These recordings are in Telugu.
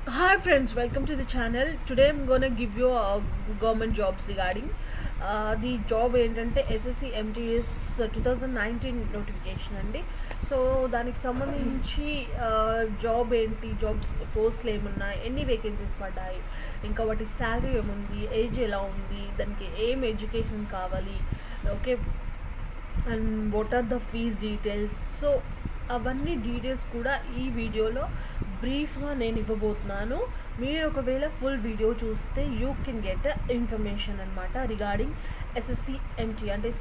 Hi friends, welcome to the channel. Today I'm gonna give you uh, government jobs regarding uh, the job ఏంటంటే SSC MTS two thousand nineteen notification అండి సో దానికి సంబంధించి జాబ్ ఏంటి జాబ్స్ పోస్ట్లు ఏమున్నాయి ఎన్ని వేకెన్సీస్ పడ్డాయి ఇంకా వాటి శాలరీ ఏముంది ఏజ్ ఎలా ఉంది దానికి ఏం ఎడ్యుకేషన్ కావాలి okay and what are the fees details so అవన్నీ డీటెయిల్స్ కూడా ఈ వీడియోలో బ్రీఫ్గా నేను ఇవ్వబోతున్నాను మీరు ఒకవేళ ఫుల్ వీడియో చూస్తే యూ కెన్ గెట్ ఇన్ఫర్మేషన్ అనమాట రిగార్డింగ్ ఎస్ఎస్సి ఎంటీ అంటే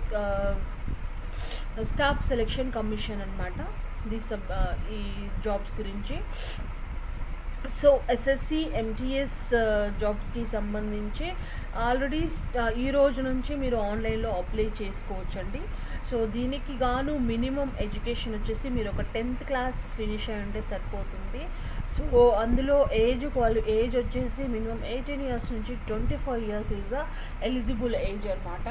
స్టాఫ్ సెలెక్షన్ కమిషన్ అనమాట ది సబ్ ఈ జాబ్స్ గురించి సో ఎస్ఎస్సి ఎంటీఎస్ జాబ్స్కి సంబంధించి ఆల్రెడీ ఈ రోజు నుంచి మీరు ఆన్లైన్లో అప్లై చేసుకోవచ్చండి సో దీనికి గాను మినిమం ఎడ్యుకేషన్ వచ్చేసి మీరు ఒక టెన్త్ క్లాస్ ఫినిష్ అయి ఉంటే సరిపోతుంది సో అందులో ఏజ్ క్వాలి ఏజ్ వచ్చేసి మినిమం ఎయిటీన్ ఇయర్స్ నుంచి twenty five years is eligible age అనమాట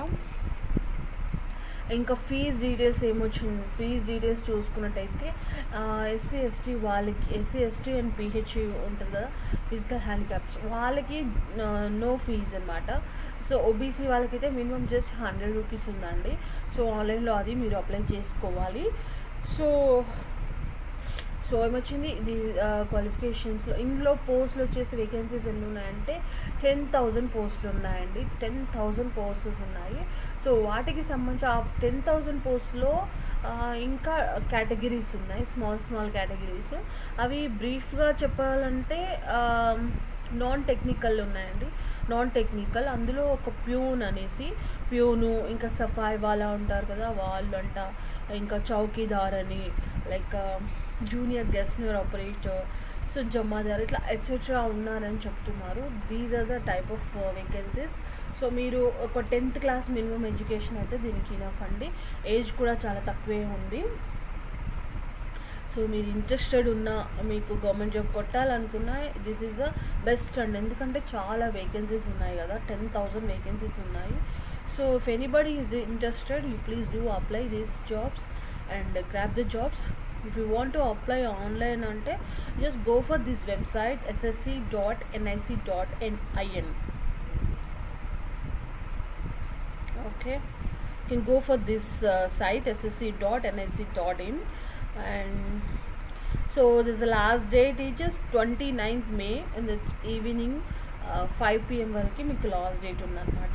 ఇంకా ఫీజ్ డీటెయిల్స్ ఏమొచ్చింది ఫీజ్ డీటెయిల్స్ చూసుకున్నట్టయితే ఎస్సీ ఎస్టీ వాళ్ళకి ఎస్సీ ఎస్టీ అండ్ పిహెచ్ ఉంటుంది కదా ఫిజికల్ హ్యాండిక్యాప్స్ వాళ్ళకి నో ఫీజ్ అనమాట సో ఓబీసీ వాళ్ళకైతే మినిమం జస్ట్ హండ్రెడ్ రూపీస్ ఉందండి సో ఆన్లైన్లో అది మీరు అప్లై చేసుకోవాలి సో సో ఏమొచ్చింది ఇది క్వాలిఫికేషన్స్లో ఇందులో పోస్టులు వచ్చేసి వేకెన్సీస్ ఎన్ని ఉన్నాయంటే టెన్ థౌజండ్ పోస్టులు ఉన్నాయండి టెన్ థౌజండ్ పోస్టెస్ ఉన్నాయి సో వాటికి సంబంధించి ఆ టెన్ థౌజండ్ పోస్ట్లో ఇంకా కేటగిరీస్ ఉన్నాయి స్మాల్ స్మాల్ కేటగిరీస్ అవి బ్రీఫ్గా చెప్పాలంటే నాన్ టెక్నికల్ ఉన్నాయండి నాన్ టెక్నికల్ అందులో ఒక ప్యూన్ అనేసి ప్యూను ఇంకా సఫాయి వాళ్ళ ఉంటారు కదా వాళ్ళు అంట ఇంకా చౌకీదార్ అని like junior Gestetner operator so జమాదార్ ఇట్లా ఎట్సెట్రా ఉన్నారని చెప్తున్నారు these are the type of vacancies so మీరు ఒక టెన్త్ క్లాస్ మినిమం ఎడ్యుకేషన్ అయితే దీనికి ఇనఫ్ అండి ఏజ్ కూడా చాలా తక్కువే ఉంది సో మీరు ఇంట్రెస్టెడ్ ఉన్న మీకు గవర్నమెంట్ జాబ్ కొట్టాలనుకున్నా దిస్ ఈజ్ ద బెస్ట్ అండి ఎందుకంటే చాలా వేకెన్సీస్ ఉన్నాయి కదా టెన్ థౌజండ్ వేకెన్సీస్ ఉన్నాయి so if anybody is interested you please do apply these jobs and grab the jobs if you want to apply online ante just go for this website ssc.nic.in okay you can go for this uh, site ssc.nic.in and so this is the last date is just 29th may in the evening uh, 5 pm వరకు మీకు లాస్ట్ డేట్ ఉందన్నమాట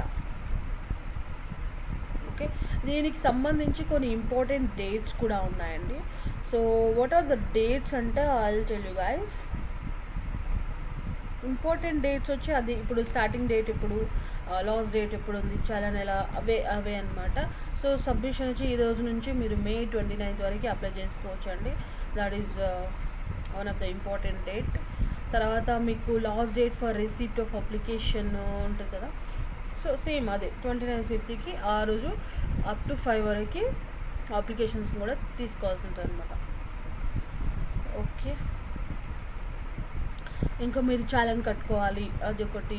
ఓకే దీనికి సంబంధించి కొన్ని ఇంపార్టెంట్ డేట్స్ కూడా ఉన్నాయండి so what are the dates అంటే I tell you guys important dates వచ్చి అది ఇప్పుడు స్టార్టింగ్ డేట్ ఇప్పుడు లాస్ట్ డేట్ ఎప్పుడు ఉంది చాలా నెల అవే అవే అనమాట సో సబ్మిషన్ వచ్చి ఈ రోజు నుంచి మీరు మే ట్వంటీ నైన్త్ వరకు అప్లై చేసుకోవచ్చు అండి that is one of the important date తర్వాత మీకు last date for receipt of application ఉంటుంది కదా సో సేమ్ అదే ట్వంటీ నైన్ ఫిఫ్త్కి ఆ రోజు అప్ టు ఫైవ్ వరకు అప్లికేషన్స్ కూడా తీసుకోవాల్సి ఉంటుంది అనమాట ఓకే ఇంకా మీరు ఛాలెంజ్ కట్టుకోవాలి అది ఒకటి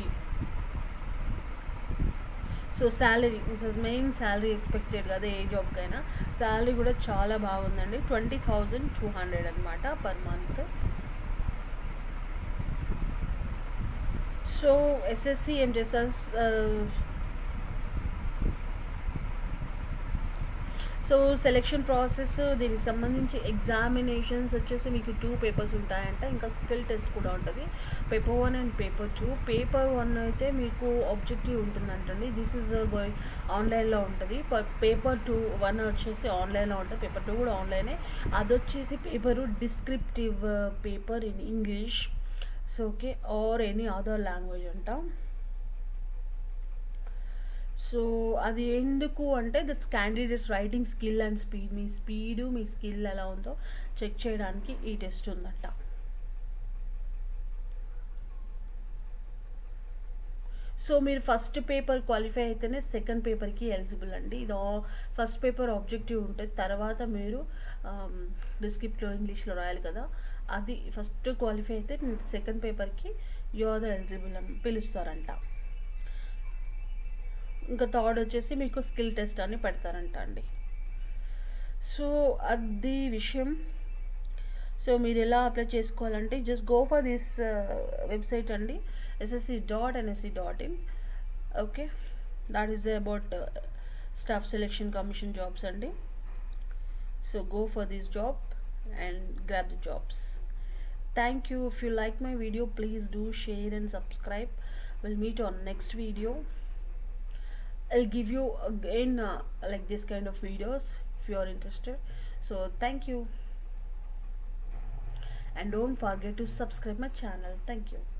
so salary main salary expected కదా ఏ జాబ్కైనా శాలరీ కూడా చాలా బాగుందండి ట్వంటీ థౌజండ్ టూ హండ్రెడ్ అనమాట పర్ మంత్ సో ఎస్ఎస్సి ఏం చేస్తారు సో సెలెక్షన్ ప్రాసెస్ దీనికి సంబంధించి ఎగ్జామినేషన్స్ వచ్చేసి మీకు టూ పేపర్స్ ఉంటాయంట ఇంకా స్కిల్ టెస్ట్ కూడా ఉంటుంది paper one and paper two paper one అయితే మీకు ఆబ్జెక్టివ్ ఉంటుందంటండి దిస్ ఈజ్ గోయింగ్ ఆన్లైన్లో ఉంటుంది పేపర్ టూ వన్ వచ్చేసి ఆన్లైన్లో ఉంటుంది పేపర్ టూ కూడా ఆన్లైనే అది వచ్చేసి paper descriptive paper in English so okay or any other language అంట సో అది ఎందుకు అంటే that's candidates writing skill and speed మీ స్పీడ్ మీ స్కిల్ ఎలా ఉందో చెక్ చేయడానికి ఈ టెస్ట్ ఉందంట సో మీరు ఫస్ట్ పేపర్ క్వాలిఫై అయితేనే సెకండ్ పేపర్కి ఎలిజిబుల్ అండి ఇది ఫస్ట్ పేపర్ ఆబ్జెక్టివ్ ఉంటుంది తర్వాత మీరు డిస్క్రిప్ట్లో ఇంగ్లీష్లో రాయాలి కదా అది ఫస్ట్ క్వాలిఫై అయితే సెకండ్ పేపర్కి యు ఆర్ ద ఎలిజిబుల్ అని పిలుస్తారంట ఇంకా థర్డ్ వచ్చేసి మీకు స్కిల్ టెస్ట్ అని పెడతారంట అండి సో అది విషయం సో మీరు ఎలా అప్లై చేసుకోవాలంటే just go for this website అండి SSC dot NSC dot in okay that is about staff selection commission jobs అండి so go for this job and grab the jobs thank you if you like my video please do share and subscribe we'll meet on next video i'll give you again uh, like this kind of videos if you are interested so thank you and don't forget to subscribe my channel thank you